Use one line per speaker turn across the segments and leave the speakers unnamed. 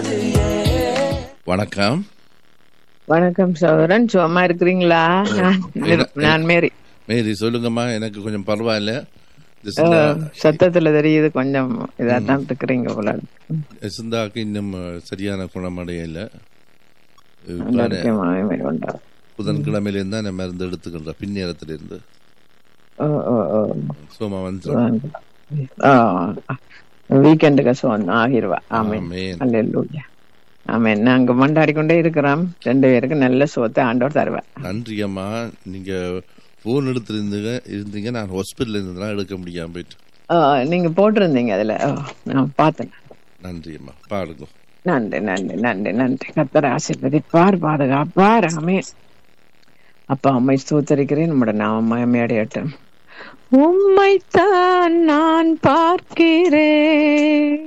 வணக்கம்
வணக்கம் சகோதரன் சும்மா இருக்கிறீங்களா நான் நிர்- நான் மேரி
மேரி சொல்லுங்கம்மா எனக்கு கொஞ்சம் பரவாயில்ல இந்த
ஓ,
சிந்தா
சத்தத்துல தெரியுது கொஞ்சம் இதா தான் இருக்கிறீங்க போல
சிந்தாக்கு இன்னும் சரியான குணமடையல
ஆரோக்கியமாக மேற்கொண்டா
புதன்கிழமையிலேருந்து தான் நான் மருந்து எடுத்துக்கின்ற பின்னேரத்திலிருந்து
ஓ ஓ ஓ
சோமா வந்து
வீக்கெண்டுக்கு சோன் ஆகிருவா ஆமேன்
ஆமென்.
அல்லேலூயா ஆமேன் நாங்க மண்டாடி கொண்டே இருக்கிறோம் ரெண்டு பேருக்கு நல்ல சோத்தை ஆண்டவர் தருவா
நன்றி அம்மா நீங்க போன் எடுத்திருந்தீங்க இருந்தீங்க நான் ஹாஸ்பிட்டல் இருந்ததுலாம் எடுக்க முடியாம போயிட்டு
ஓ, நீங்க போட்டிருந்தீங்க அதுல ஓ, நான் பார்த்தேன்
நன்றி அம்மா பாருங்க
நன்றி நன்றி நன்றி நன்றி கத்தர் ஆசீர்வதிப்பார் பாதுகாப்பார் ஆமென் அப்பா அம்மை ஸ்தோத்தரிக்கிறேன் நம்முடைய நாம மயமையடையட்டும் உம்மைத்தான் நான் பார்க்கிறேன்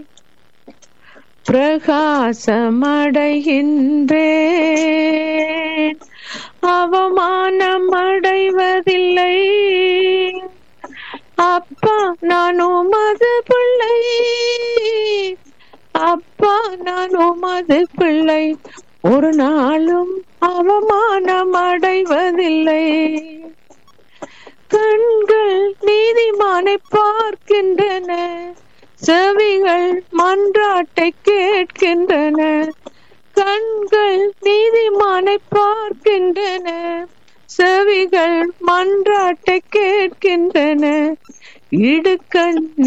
பிரகாசமடைகின்றேன் அவமானம் அடைவதில்லை அப்பா நான் உமது பிள்ளை அப்பா நான் உமது பிள்ளை ஒரு நாளும் அவமானம் அடைவதில்லை கண்கள் நீதிமானை பார்க்கின்றன செவிகள் மன்றாட்டை கேட்கின்றன கண்கள் நீதிமானை பார்க்கின்றன செவிகள் மன்றாட்டை கேட்கின்றன இடுக்கண்